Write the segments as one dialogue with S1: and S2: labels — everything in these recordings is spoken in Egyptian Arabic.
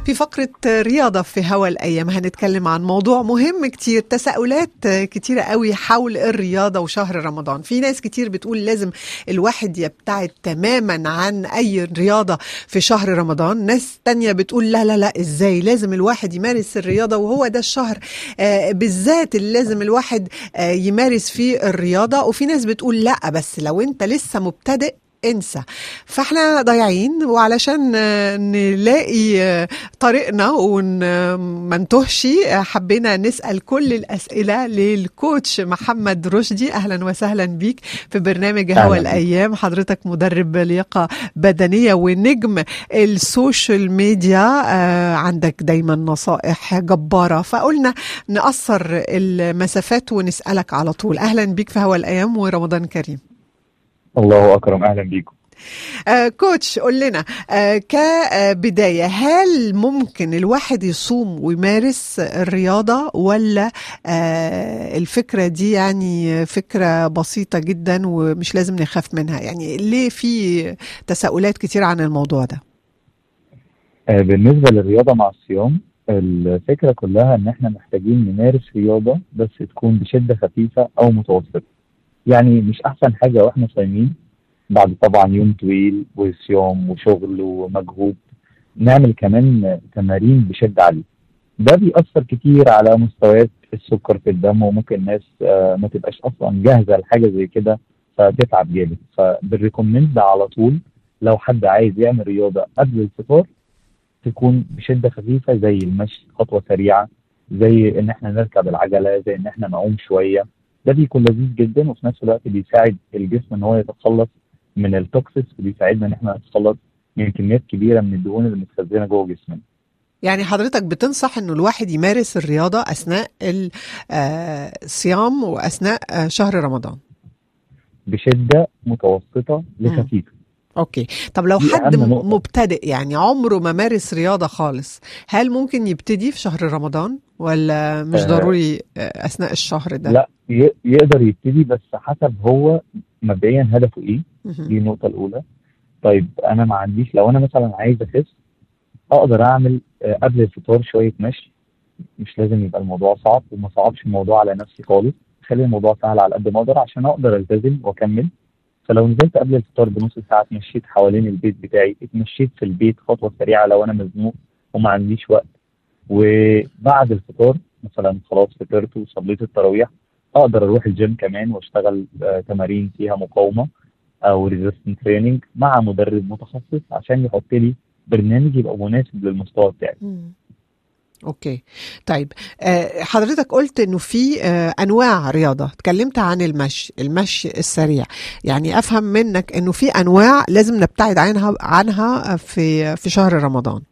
S1: في فقرة رياضة في هوا الأيام هنتكلم عن موضوع مهم كتير تساؤلات كتيرة قوي حول الرياضة وشهر رمضان في ناس كتير بتقول لازم الواحد يبتعد تماما عن أي رياضة في شهر رمضان ناس تانية بتقول لا لا لا إزاي لازم الواحد يمارس الرياضة وهو ده الشهر آه بالذات اللي لازم الواحد آه يمارس فيه الرياضة وفي ناس بتقول لا بس لو انت لسه مبتدئ انسى فاحنا ضايعين وعلشان نلاقي طريقنا وما نتوهش حبينا نسال كل الاسئله للكوتش محمد رشدي اهلا وسهلا بيك في برنامج هوا الايام حضرتك مدرب لياقه بدنيه ونجم السوشيال ميديا عندك دايما نصائح جباره فقلنا نقصر المسافات ونسالك على طول اهلا بيك في هوا الايام ورمضان كريم
S2: الله اكرم اهلا بيكم
S1: آه كوتش قول لنا آه كبدايه هل ممكن الواحد يصوم ويمارس الرياضه ولا آه الفكره دي يعني فكره بسيطه جدا ومش لازم نخاف منها يعني ليه في تساؤلات كتير عن الموضوع ده
S2: آه بالنسبه للرياضه مع الصيام الفكره كلها ان احنا محتاجين نمارس رياضه بس تكون بشده خفيفه او متوسطه يعني مش احسن حاجه واحنا صايمين بعد طبعا يوم طويل وصيام وشغل ومجهود نعمل كمان تمارين بشده عاليه ده بيأثر كتير على مستويات السكر في الدم وممكن الناس ما تبقاش اصلا جاهزه لحاجه زي كده فتتعب جامد فبالريكومند على طول لو حد عايز يعمل رياضه قبل الفطار تكون بشده خفيفه زي المشي خطوه سريعه زي ان احنا نركب العجله زي ان احنا نعوم شويه ده بيكون لذيذ جدا وفي نفس الوقت بيساعد الجسم ان هو يتخلص من التوكسيس وبيساعدنا ان احنا نتخلص من كميات كبيره من الدهون اللي متخزنه جوه جسمنا.
S1: يعني حضرتك بتنصح انه الواحد يمارس الرياضه اثناء الصيام واثناء شهر رمضان.
S2: بشده متوسطه لخفيفه.
S1: اوكي طب لو حد مبتدئ يعني عمره ما مارس رياضه خالص هل ممكن يبتدي في شهر رمضان ولا مش آه ضروري اثناء الشهر ده
S2: لا يقدر يبتدي بس حسب هو مبدئيا هدفه ايه دي النقطه الاولى طيب انا ما عنديش لو انا مثلا عايز اخس اقدر اعمل قبل الفطار شويه مشي مش لازم يبقى الموضوع صعب وما صعبش الموضوع على نفسي خالص خلي الموضوع سهل على قد ما اقدر عشان اقدر التزم واكمل فلو نزلت قبل الفطار بنص ساعه اتمشيت حوالين البيت بتاعي اتمشيت في البيت خطوه سريعه لو انا مزنوق وما عنديش وقت وبعد الفطار مثلا خلاص فطرت وصليت التراويح اقدر اروح الجيم كمان واشتغل آه تمارين فيها مقاومه او ريزيستنت تريننج مع مدرب متخصص عشان يحط لي برنامج يبقى مناسب للمستوى بتاعي.
S1: مم. اوكي طيب آه حضرتك قلت انه في آه انواع رياضه اتكلمت عن المشي المشي السريع يعني افهم منك انه في انواع لازم نبتعد عنها عنها في في شهر رمضان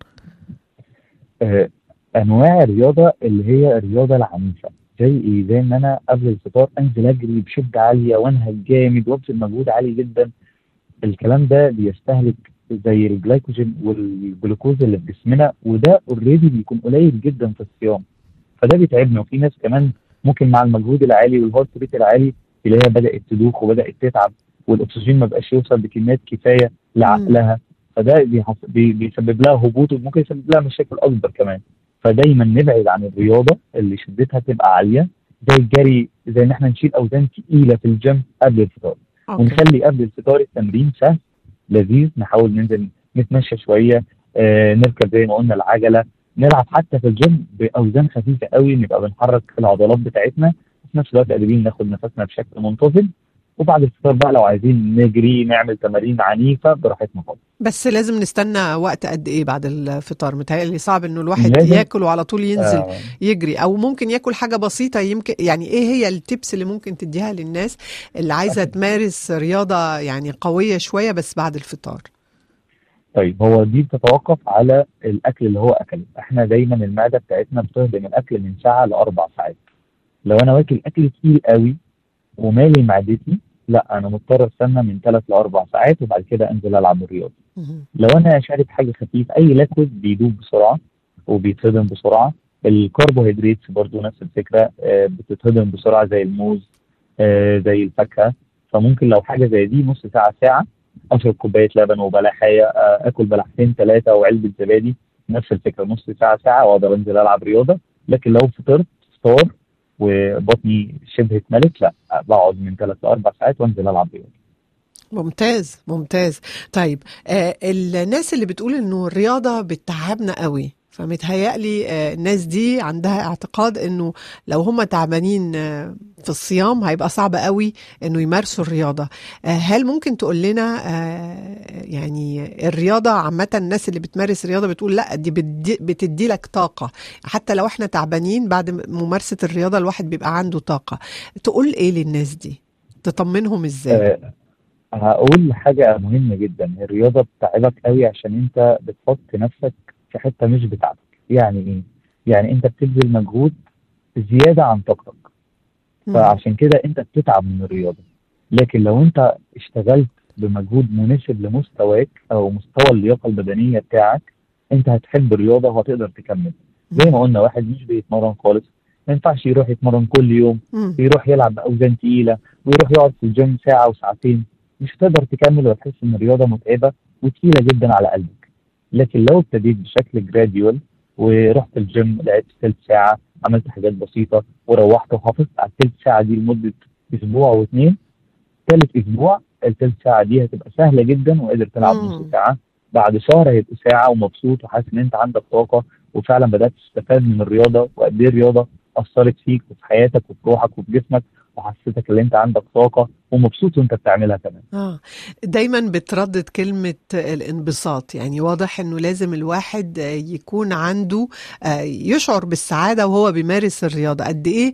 S2: آه انواع الرياضه اللي هي الرياضه العنيفه زي ايه زي ان انا قبل الفطار انزل اجري بشده عاليه وانهج جامد وابذل مجهود عالي جدا الكلام ده بيستهلك زي الجلايكوجين والجلوكوز اللي في جسمنا وده اوريدي بيكون قليل جدا في الصيام فده بيتعبنا وفي ناس كمان ممكن مع المجهود العالي والهارت ريت العالي تلاقيها بدات تدوخ وبدات تتعب والاكسجين ما بقاش يوصل بكميات كفايه لعقلها فده بيسبب لها هبوط وممكن يسبب لها مشاكل اكبر كمان فدايما نبعد عن الرياضه اللي شدتها تبقى عاليه زي الجري زي ان احنا نشيل اوزان ثقيله في الجيم قبل الفطار أوكي. ونخلي قبل الفطار التمرين سهل لذيذ نحاول ننزل نتمشى شويه آه نركب زي ما قلنا العجله نلعب حتى في الجيم باوزان خفيفه قوي نبقى بنحرك العضلات بتاعتنا وفي نفس الوقت قادرين ناخد نفسنا بشكل منتظم وبعد الفطار بقى لو عايزين نجري نعمل تمارين عنيفه براحتنا خالص
S1: بس لازم نستنى وقت قد ايه بعد الفطار متهيألي صعب انه الواحد لازم. ياكل وعلى طول ينزل آه. يجري او ممكن ياكل حاجه بسيطه يمكن يعني ايه هي التبس اللي ممكن تديها للناس اللي عايزه تمارس رياضه يعني قويه شويه بس بعد الفطار
S2: طيب هو دي بتتوقف على الاكل اللي هو اكله احنا دايما المعده بتاعتنا بتهضم الاكل من ساعه لاربع ساعات لو انا واكل اكل تقيل قوي ومالي معدتي لا انا مضطر استنى من ثلاث لاربع ساعات وبعد كده انزل العب الرياضه لو انا شارب حاجه خفيف اي لاكويد بيدوب بسرعه وبيتهضم بسرعه الكربوهيدرات برضو نفس الفكره بتتهضم بسرعه زي الموز زي الفاكهه فممكن لو حاجه زي دي نص ساعه ساعه اشرب كوبايه لبن وبلحايه اكل بلحتين ثلاثه وعلبه زبادي نفس الفكره نص ساعه ساعه واقدر انزل العب رياضه لكن لو فطرت فطار وبطني شبه اتملت لا بقعد من ثلاث لاربع ساعات وانزل العب رياضه
S1: ممتاز ممتاز طيب آه الناس اللي بتقول انه الرياضه بتتعبنا قوي فمتهيألي آه الناس دي عندها اعتقاد انه لو هم تعبانين آه في الصيام هيبقى صعب قوي انه يمارسوا الرياضه آه هل ممكن تقول لنا آه يعني الرياضه عامه الناس اللي بتمارس رياضه بتقول لا دي بتدي, بتدي لك طاقه حتى لو احنا تعبانين بعد ممارسه الرياضه الواحد بيبقى عنده طاقه تقول ايه للناس دي تطمنهم ازاي
S2: آه هقول حاجة مهمة جدا الرياضة بتتعبك قوي عشان انت بتحط نفسك في حتة مش بتاعتك يعني ايه؟ يعني انت بتبذل مجهود زيادة عن طاقتك فعشان كده انت بتتعب من الرياضة لكن لو انت اشتغلت بمجهود مناسب لمستواك او مستوى اللياقة البدنية بتاعك انت هتحب الرياضة وهتقدر تكمل زي ما قلنا واحد مش بيتمرن خالص ما ينفعش يروح يتمرن كل يوم يروح يلعب باوزان تقيله ويروح يقعد في الجيم ساعه وساعتين مش هتقدر تكمل وتحس ان الرياضه متعبه وتقيله جدا على قلبك لكن لو ابتديت بشكل جراديوال ورحت الجيم لعبت ثلث ساعه عملت حاجات بسيطه وروحت وحافظت على الثلث ساعه دي لمده اسبوع واثنين ثالث اسبوع الثلث ساعه دي هتبقى سهله جدا وقادر تلعب نص ساعه بعد شهر هيبقى ساعه ومبسوط وحاسس ان انت عندك طاقه وفعلا بدات تستفاد من الرياضه وقد ايه الرياضه اثرت فيك وفي حياتك وفي روحك وفي جسمك وحسيتك ان انت عندك طاقه ومبسوط وانت بتعملها كمان.
S1: اه دايما بتردد كلمه الانبساط يعني واضح انه لازم الواحد يكون عنده يشعر بالسعاده وهو بيمارس الرياضه قد ايه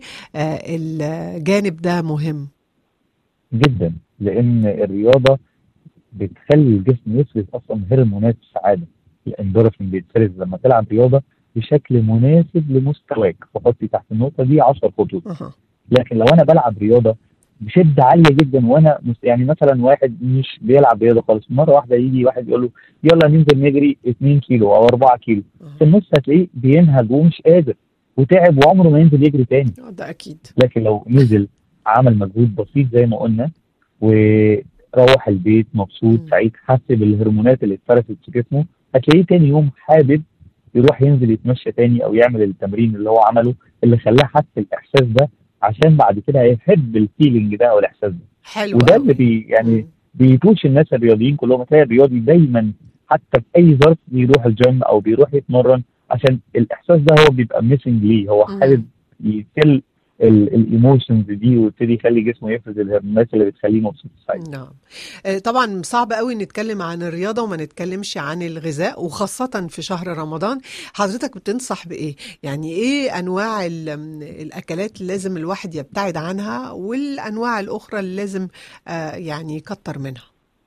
S1: الجانب ده مهم
S2: جدا لان الرياضه بتخلي الجسم يفرز اصلا هرمونات السعاده الاندورفين بيتفرز لما تلعب رياضه بشكل مناسب لمستواك وحطي تحت النقطه دي 10 خطوط
S1: أه.
S2: لكن لو انا بلعب رياضه بشده عاليه جدا وانا يعني مثلا واحد مش بيلعب رياضه خالص مره واحده يجي واحد يقول له يلا ننزل نجري 2 كيلو او 4 كيلو
S1: أه.
S2: في النص هتلاقيه بينهج ومش قادر وتعب وعمره ما ينزل يجري تاني
S1: ده اكيد
S2: لكن لو نزل عمل مجهود بسيط زي ما قلنا وروح البيت مبسوط
S1: م.
S2: سعيد حس بالهرمونات اللي اتفرزت في جسمه هتلاقيه تاني يوم حابب يروح ينزل يتمشى تاني او يعمل التمرين اللي هو عمله اللي خلاه حس الاحساس ده عشان بعد كده هيحب الفيلينج ده او الاحساس ده
S1: حلو
S2: وده
S1: أوي.
S2: اللي بي يعني
S1: مم.
S2: بيتوش الناس الرياضيين كلهم تلاقي الرياضي دايما حتى في اي ظرف بيروح الجيم او بيروح يتمرن عشان الاحساس ده هو بيبقى ميسنج ليه هو
S1: مم.
S2: حابب يفل الايموشنز دي ويبتدي يخلي جسمه يفرز الهرمونات اللي بتخليه مبسوط وسعيد
S1: نعم آه، طبعا صعب قوي نتكلم عن الرياضة وما نتكلمش عن الغذاء وخاصة في شهر رمضان حضرتك بتنصح بإيه؟ يعني إيه أنواع ال- الأكلات اللي لازم الواحد يبتعد عنها والأنواع الأخرى اللي لازم آه، يعني يكتر منها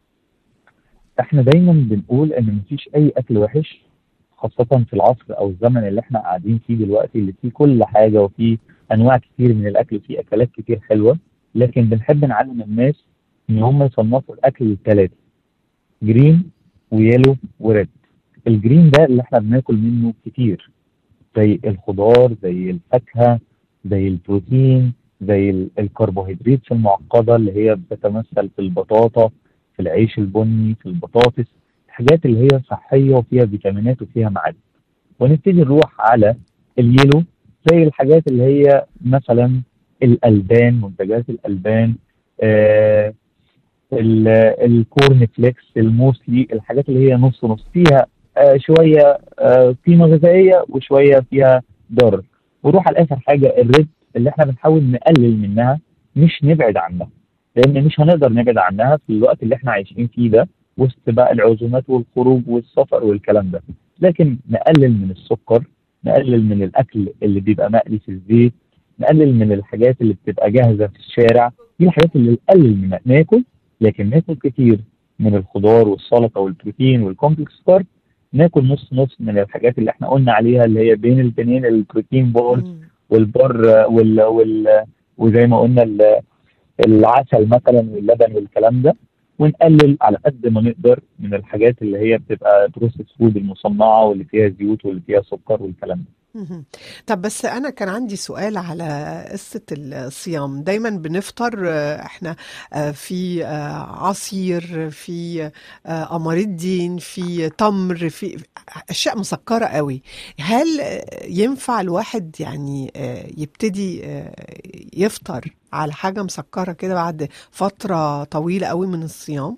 S2: احنا دايما بنقول ان مفيش اي اكل وحش خاصة في العصر او الزمن اللي احنا قاعدين فيه دلوقتي اللي فيه كل حاجة وفيه انواع كتير من الاكل وفيه اكلات كتير حلوة لكن بنحب نعلم الناس ان هم يصنفوا الاكل لثلاثة جرين ويلو وريد الجرين ده اللي احنا بناكل منه كتير زي الخضار زي الفاكهة زي البروتين زي ال- الكربوهيدرات المعقدة اللي هي بتتمثل في البطاطا في العيش البني في البطاطس الحاجات اللي هي صحية وفيها فيتامينات وفيها معادن ونبتدي نروح على اليلو زي الحاجات اللي هي مثلا الألبان منتجات الألبان آه ال- الكورن فليكس الموسلي الحاجات اللي هي نص نص فيها آه شوية آه قيمة غذائية وشوية فيها ضرر وروح على آخر حاجة الريد اللي احنا بنحاول نقلل منها مش نبعد عنها لان مش هنقدر نبعد عنها في الوقت اللي احنا عايشين فيه ده وسط بقى العزومات والخروج والسفر والكلام ده لكن نقلل من السكر نقلل من الاكل اللي بيبقى مقلي في الزيت نقلل من الحاجات اللي بتبقى جاهزه في الشارع دي الحاجات اللي نقلل منها ناكل لكن ناكل كتير من الخضار والسلطه والبروتين والكومبلكس كارب ناكل نص نص من الحاجات اللي احنا قلنا عليها اللي هي بين البنين البروتين بولز
S1: مم.
S2: والبر وال وال وزي ما قلنا ال- العسل مثلا واللبن والكلام ده ونقلل على قد ما نقدر من الحاجات اللي هي بتبقى بروسيس فود المصنعه واللي فيها زيوت واللي فيها سكر والكلام ده
S1: مهم. طب بس أنا كان عندي سؤال على قصة الصيام دايما بنفطر آه، احنا آه، في آه، عصير في آه، قمر الدين في تمر في أشياء مسكرة قوي هل آه، ينفع الواحد يعني آه، يبتدي آه، يفطر على حاجة مسكرة كده بعد فترة طويلة قوي من الصيام؟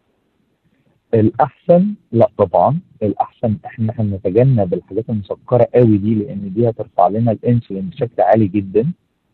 S2: الأحسن لا طبعا الأحسن إحنا إحنا نتجنب الحاجات المسكرة قوي دي لأن دي هترفع لنا الأنسولين بشكل عالي جدا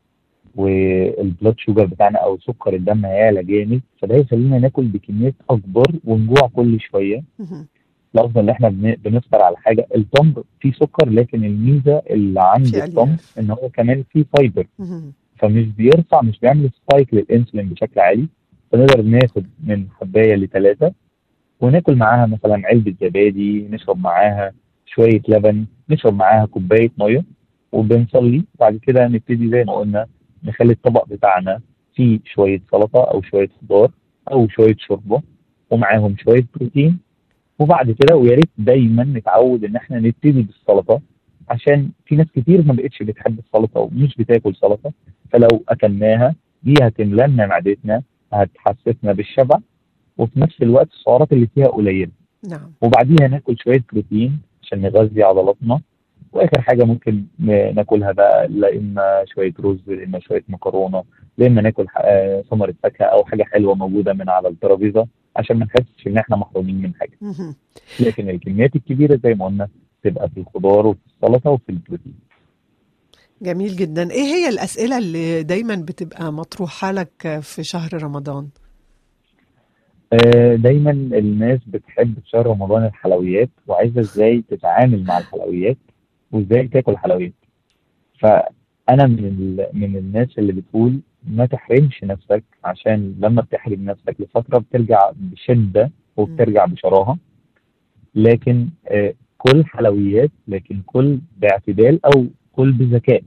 S2: والبلاد شوجر بتاعنا أو سكر الدم هيعلى جامد فده يخلينا ناكل بكميات أكبر ونجوع كل شوية
S1: مهم.
S2: الأفضل إن إحنا بن- بنفطر على حاجة التمر فيه سكر لكن الميزة اللي عند
S1: في
S2: التمر
S1: ألياف
S2: إن هو كمان فيه فايبر
S1: مهم.
S2: فمش بيرفع مش بيعمل سبايك للانسولين بشكل عالي فنقدر ناخد من حبايه لثلاثه وناكل معاها مثلا علبه زبادي نشرب معاها شويه لبن نشرب معاها كوبايه ميه وبنصلي بعد كده نبتدي زي ما قلنا نخلي الطبق بتاعنا فيه شويه سلطه او شويه خضار او شويه شوربه ومعاهم شويه بروتين وبعد كده ويا ريت دايما نتعود ان احنا نبتدي بالسلطه عشان في ناس كتير ما بقتش بتحب السلطه ومش بتاكل سلطه فلو اكلناها دي هتملى لنا معدتنا هتحسسنا بالشبع وفي نفس الوقت السعرات اللي فيها قليله
S1: نعم
S2: وبعديها ناكل شويه بروتين عشان نغذي عضلاتنا واخر حاجه ممكن ن- ناكلها بقى لا اما شويه رز لا اما شويه مكرونه لا اما ناكل ح- آه، ثمره فاكهه او حاجه حلوه موجوده من على الترابيزه عشان ما نحسش ان احنا محرومين من حاجه
S1: مهم.
S2: لكن الكميات الكبيره زي ما قلنا تبقى في الخضار وفي السلطه وفي البروتين
S1: جميل جدا ايه هي الأسئلة اللي دايما بتبقى مطروحة لك في شهر رمضان
S2: آه، دايما الناس بتحب في شهر رمضان الحلويات وعايزه ازاي تتعامل مع الحلويات وازاي تاكل حلويات فانا من ال... من الناس اللي بتقول ما تحرمش نفسك عشان لما بتحرم نفسك لفتره بترجع بشده
S1: مم.
S2: وبترجع بشراهه لكن آه، كل حلويات لكن كل باعتدال او كل بذكاء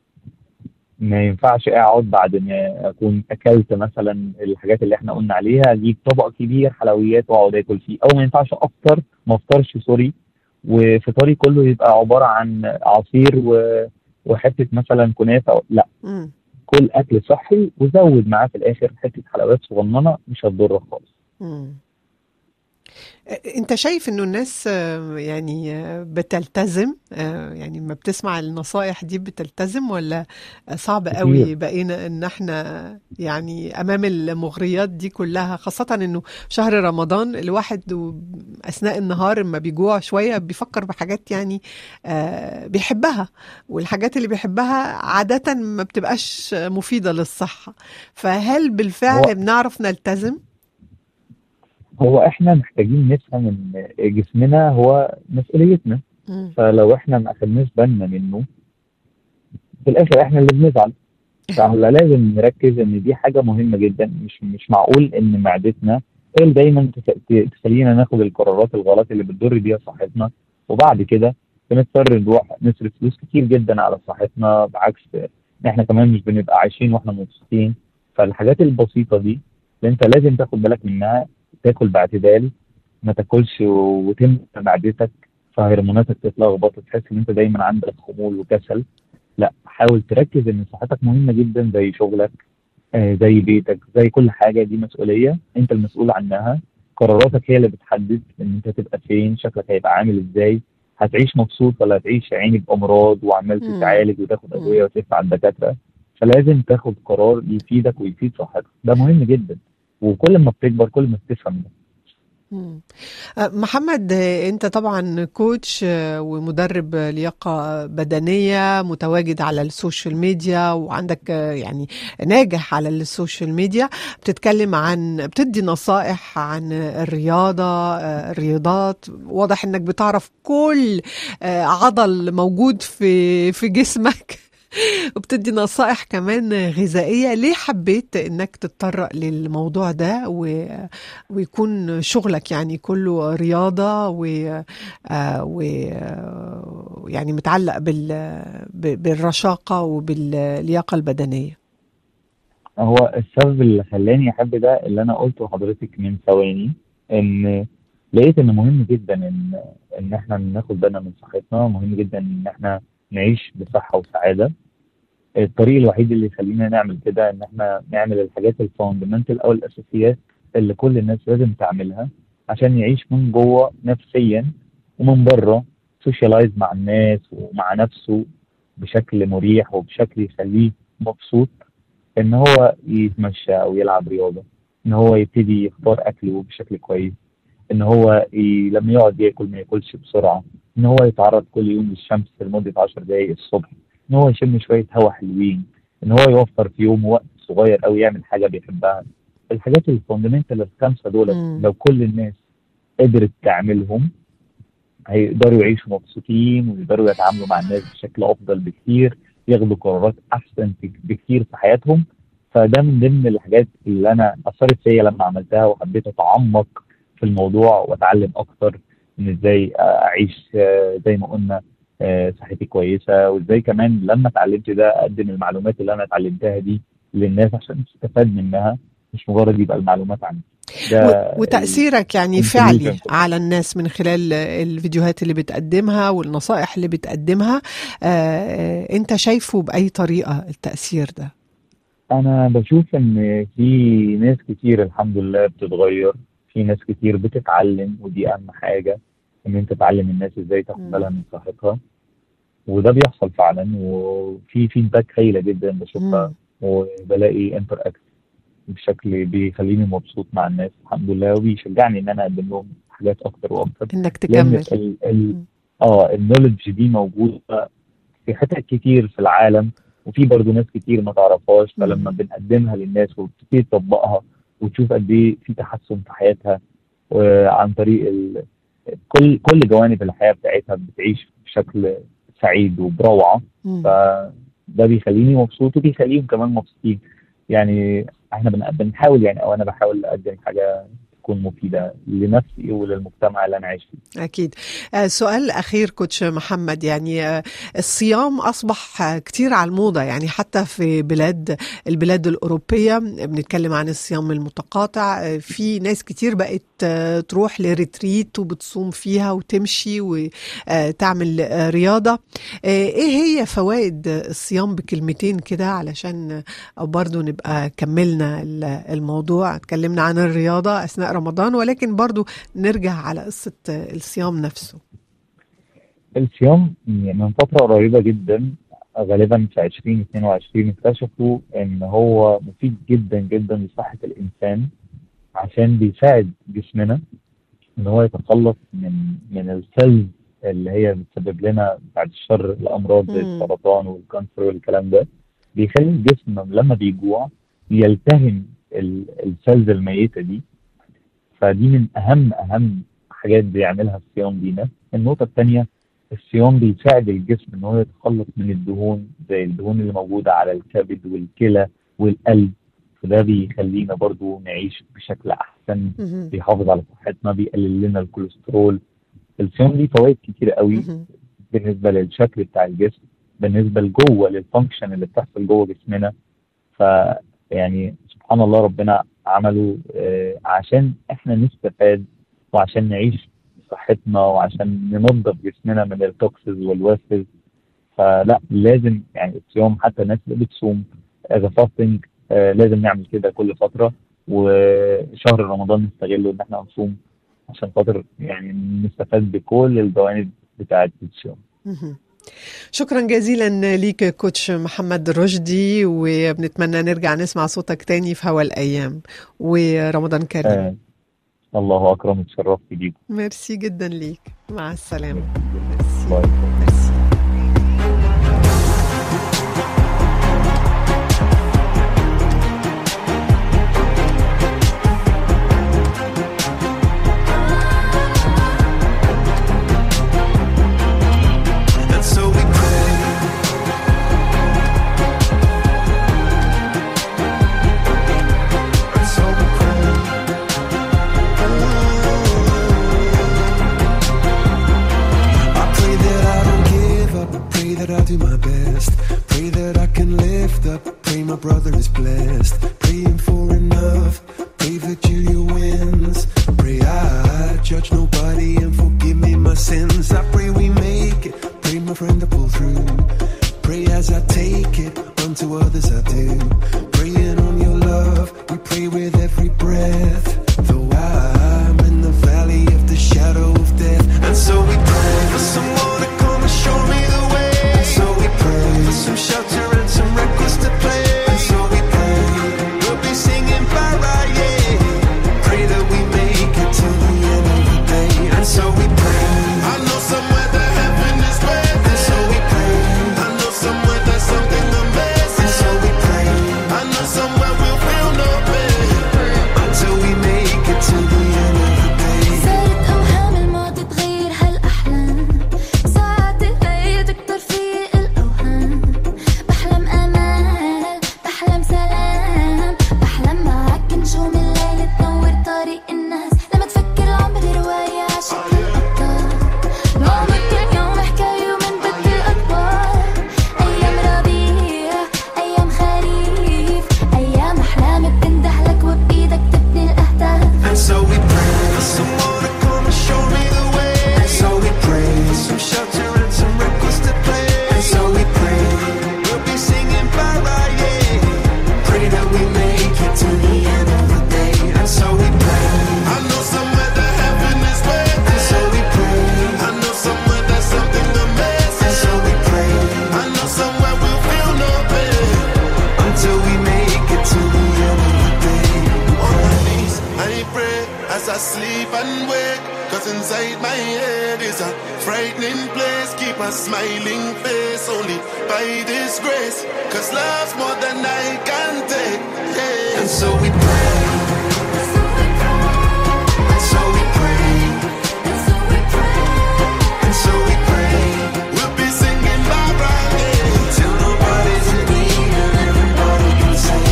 S2: ما ينفعش اقعد بعد ما اكون اكلت مثلا الحاجات اللي احنا قلنا عليها اجيب طبق كبير حلويات واقعد اكل فيه او ما ينفعش افطر ما افطرش سوري وفطاري كله يبقى عباره عن عصير و... وحته مثلا كنافه أو- لا
S1: مم.
S2: كل اكل صحي وزود معاه في الاخر حته حلويات صغننه مش هتضرك خالص
S1: مم. انت شايف انه الناس آه، يعني آه، بتلتزم آه، يعني ما بتسمع النصائح دي بتلتزم ولا صعب قوي
S2: كتير
S1: بقينا ان احنا يعني امام المغريات دي كلها خاصة انه شهر رمضان الواحد و- اثناء النهار لما بيجوع شوية بيفكر بحاجات يعني آه، بيحبها والحاجات اللي بيحبها عادة ما بتبقاش مفيدة للصحة فهل بالفعل
S2: هو
S1: بنعرف نلتزم؟
S2: هو احنا محتاجين نفهم ان جسمنا هو مسؤوليتنا
S1: مم.
S2: فلو احنا ما اخدناش بالنا منه في الاخر احنا اللي بنزعل فاحنا لازم نركز ان دي حاجه مهمه جدا مش مش معقول ان معدتنا هي اللي دايما تخ- تخلينا ناخد القرارات الغلط اللي بتضر بيها صحتنا وبعد كده بنضطر نروح نصرف فلوس كتير جدا على صحتنا بعكس ان احنا كمان مش بنبقى عايشين واحنا مبسوطين فالحاجات البسيطه دي اللي انت لازم تاخد بالك منها تاكل باعتدال ما تاكلش وتملى معدتك فهرموناتك تتلخبط وتحس ان انت دايما عندك خمول وكسل لا حاول تركز ان صحتك مهمه جدا زي شغلك آه، زي بيتك زي كل حاجه دي مسؤوليه انت المسؤول عنها قراراتك هي اللي بتحدد ان انت تبقى فين شكلك هيبقى عامل ازاي هتعيش مبسوط ولا هتعيش عيني بامراض وعمال
S1: مم.
S2: تتعالج وتاخد
S1: مم.
S2: ادويه وتلف على الدكاتره فلازم تاخد قرار يفيدك ويفيد صحتك ده مهم جدا وكل ما بتكبر كل ما بتفهم ده
S1: مم. أه، محمد أه، انت طبعا كوتش أه، ومدرب أه، لياقة بدنية متواجد على السوشيال ميديا وعندك أه، يعني ناجح على السوشيال ميديا بتتكلم عن بتدي نصائح عن الرياضة أه، الرياضات واضح انك بتعرف كل أه، عضل موجود في في جسمك وبتدي نصائح كمان غذائية ليه حبيت انك تتطرق للموضوع ده و... ويكون شغلك يعني كله رياضة و... آه، و... آه، يعني متعلق بال... ب- بالرشاقة وباللياقة البدنية
S2: هو السبب اللي خلاني احب ده اللي انا قلته لحضرتك من ثواني ان لقيت ان مهم جدا ان ان احنا ناخد بالنا من صحتنا مهم جدا ان احنا نعيش بصحة وسعادة الطريق الوحيد اللي يخلينا نعمل كده ان احنا نعمل الحاجات الفاندمنتال او الاساسيات اللي كل الناس لازم تعملها عشان يعيش من جوه نفسيا ومن بره سوشيالايز مع الناس ومع نفسه بشكل مريح وبشكل يخليه مبسوط ان هو يتمشى او يلعب رياضه ان هو يبتدي يختار اكله بشكل كويس ان هو ي... لما يقعد ياكل ما ياكلش بسرعه ان هو يتعرض كل يوم للشمس لمده 10 دقائق الصبح ان هو يشم شويه هواء حلوين ان هو يوفر في يومه وقت صغير قوي يعمل حاجه بيحبها الحاجات الفاندمنتال الخمسه دول
S1: مم.
S2: لو كل الناس قدرت تعملهم هيقدروا يعيشوا مبسوطين ويقدروا يتعاملوا مع الناس بشكل افضل بكتير ياخدوا قرارات احسن بك- بكتير في حياتهم فده من ضمن الحاجات اللي انا اثرت فيا لما عملتها وحبيت اتعمق في الموضوع واتعلم اكتر ان ازاي اعيش آه، زي ما قلنا آه، صحتي كويسه وازاي كمان لما اتعلمت ده اقدم المعلومات اللي انا اتعلمتها دي للناس عشان تستفاد منها مش مجرد يبقى المعلومات عندي ده
S1: و- وتأثيرك يعني
S2: conclusion
S1: فعلي
S2: كده.
S1: على الناس من خلال الفيديوهات اللي بتقدمها والنصائح اللي بتقدمها آه، انت شايفه بأي طريقة التأثير ده
S2: انا بشوف ان في ناس كتير الحمد لله بتتغير في ناس كتير بتتعلم ودي اهم حاجه ان انت تعلم الناس ازاي تاخد
S1: مم.
S2: بالها من صحتها وده بيحصل فعلا وفي فيدباك هايله جدا بشوفها
S1: مم.
S2: وبلاقي انتر اكت بشكل بيخليني مبسوط مع الناس الحمد لله وبيشجعني ان انا اقدم لهم حاجات اكتر واكتر
S1: انك
S2: لان
S1: تكمل
S2: ال ال
S1: مم.
S2: اه النولج دي موجوده في حتت كتير في العالم وفي برضه ناس كتير ما تعرفهاش فلما
S1: مم.
S2: بنقدمها للناس وبتبتدي تطبقها وتشوف قد ايه في تحسن في حياتها وعن طريق ال... كل كل جوانب الحياه بتاعتها بتعيش بشكل سعيد وبروعه
S1: مم.
S2: فده بيخليني مبسوط وبيخليهم كمان مبسوطين يعني احنا بن- بنحاول يعني او انا بحاول اقدم حاجه تكون مفيده لنفسي وللمجتمع اللي انا عايش فيه
S1: أكيد آه، سؤال أخير كوتش محمد يعني آه، الصيام أصبح آه، كتير على الموضة يعني حتى في بلاد البلاد الأوروبية بنتكلم عن الصيام المتقاطع آه، في ناس كتير بقت آه، تروح لريتريت وبتصوم فيها وتمشي وتعمل آه، رياضة آه، إيه هي فوائد الصيام بكلمتين كده علشان أو برضو نبقى كملنا ال- الموضوع اتكلمنا عن الرياضة أثناء رمضان ولكن برضو نرجع على قصة الصيام نفسه
S2: الصيام من فترة قريبة جدا غالبا في 2022 اكتشفوا ان هو مفيد جدا جدا لصحة الانسان عشان بيساعد جسمنا ان هو يتخلص من من السيلز اللي هي بتسبب لنا بعد الشر الامراض زي
S1: مم.
S2: السرطان والكانسر والكلام ده بيخلي الجسم لما بيجوع يلتهم ال- السيلز الميتة دي فدي من اهم اهم حاجات بيعملها الصيام لينا النقطة الثانية الصيام بيساعد الجسم ان هو يتخلص من الدهون زي الدهون اللي موجودة على الكبد والكلى والقلب فده بيخلينا برضو نعيش بشكل احسن
S1: مهم.
S2: بيحافظ على صحتنا بيقلل لنا الكوليسترول الصيام ليه فوائد كتيرة قوي
S1: مهم.
S2: بالنسبة للشكل بتاع الجسم بالنسبة لجوه للفانكشن اللي بتحصل جوه جسمنا ف يعني سبحان الله ربنا عمله آه، عشان احنا نستفاد وعشان نعيش صحتنا وعشان ننظف جسمنا من التوكسز والوسز فلا لازم يعني الصيام حتى الناس اللي بتصوم از فاستنج لازم نعمل كده كل فترة وشهر رمضان نستغله ان احنا نصوم عشان خاطر يعني نستفاد بكل الجوانب بتاعة الصيام
S1: مهم. شكرا جزيلا ليك كوتش محمد رشدي وبنتمنى نرجع نسمع صوتك تاني في هوا الأيام ورمضان كريم
S2: آه الله اكرم اتشرفت بيكم
S1: ميرسي جدا ليك مع السلامة ميرسي
S2: باي.
S1: ميرسي
S3: And so we pray. And so we pray. I pray that I don't give up. I pray that I do my best. Pray that I can lift up. Pray my brother is blessed. Praying for enough. Pray that Julia wins. Pray I judge nobody and forgive me my sins. I pray we make it. Pray my friend to pull through.
S4: Cause inside my head is a frightening place. Keep a smiling face only by this grace. Cause love's more than I can take. Yeah. And so we pray. And so we pray. And so we pray. We'll be singing Barbara yeah. till nobody's in need and everybody can say.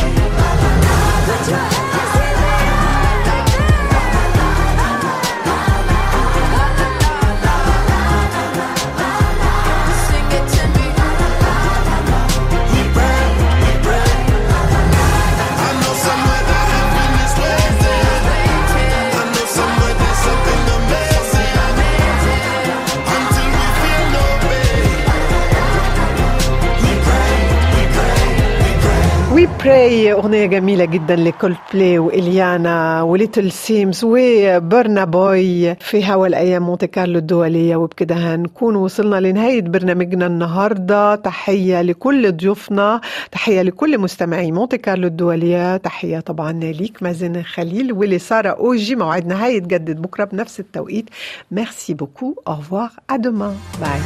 S4: We pray, we pray. I know somewhere that heaven is waiting. I know somewhere there's something amazing. Until we feel no pain. We pray, we pray, we pray.
S1: وي براي أغنية جميلة جدا لكول بلاي وإليانا وليتل سيمز وبرنا بوي في هوا الأيام مونتي كارلو الدولية وبكده هنكون وصلنا لنهاية برنامجنا النهاردة تحية لكل ضيوفنا تحية لكل مستمعي مونتي كارلو الدولية تحية طبعا ليك مازن خليل ولسارة أوجي موعدنا هيتجدد بكرة بنفس التوقيت ميرسي بوكو au revoir à demain باي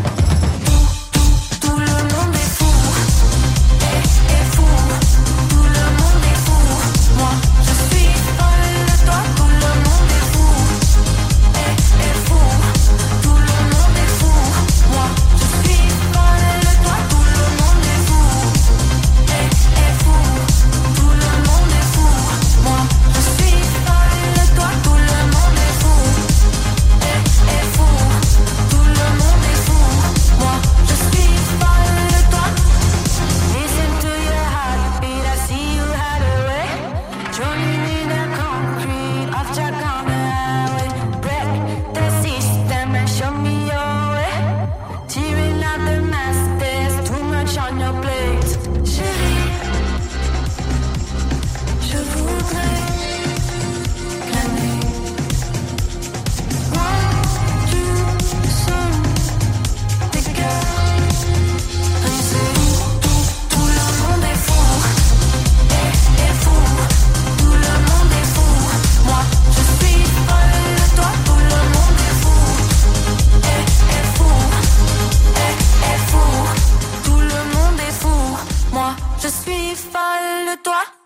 S5: Tout le monde est fou, est, est fou. Tout le monde est fou. Moi, je suis folle de toi. Tout le monde est fou, est, est fou. Tout le monde est fou. Moi, je suis folle de toi. Tout le monde est fou, est, est fou. Tout le monde est fou. Moi, je suis folle de toi. Tout le monde est fou, est, est fou. Tout le monde est fou. Moi, je suis folle de toi. Listen to your heartbeat. I see you hide away. Joining in the concrete of Chacon highway. Break the system and show me your way. Tearing out the mask, there's too much on your plate. Chérie, je voudrais planer. Moi, tu sonnes des cœurs. Tout le monde est fou, est, est fou. Tout le monde est fou. Moi, je suis folle de toi. Tout le monde est fou, est, est fou, est, est fou. Tout le monde est fou. Moi, je suis folle de toi.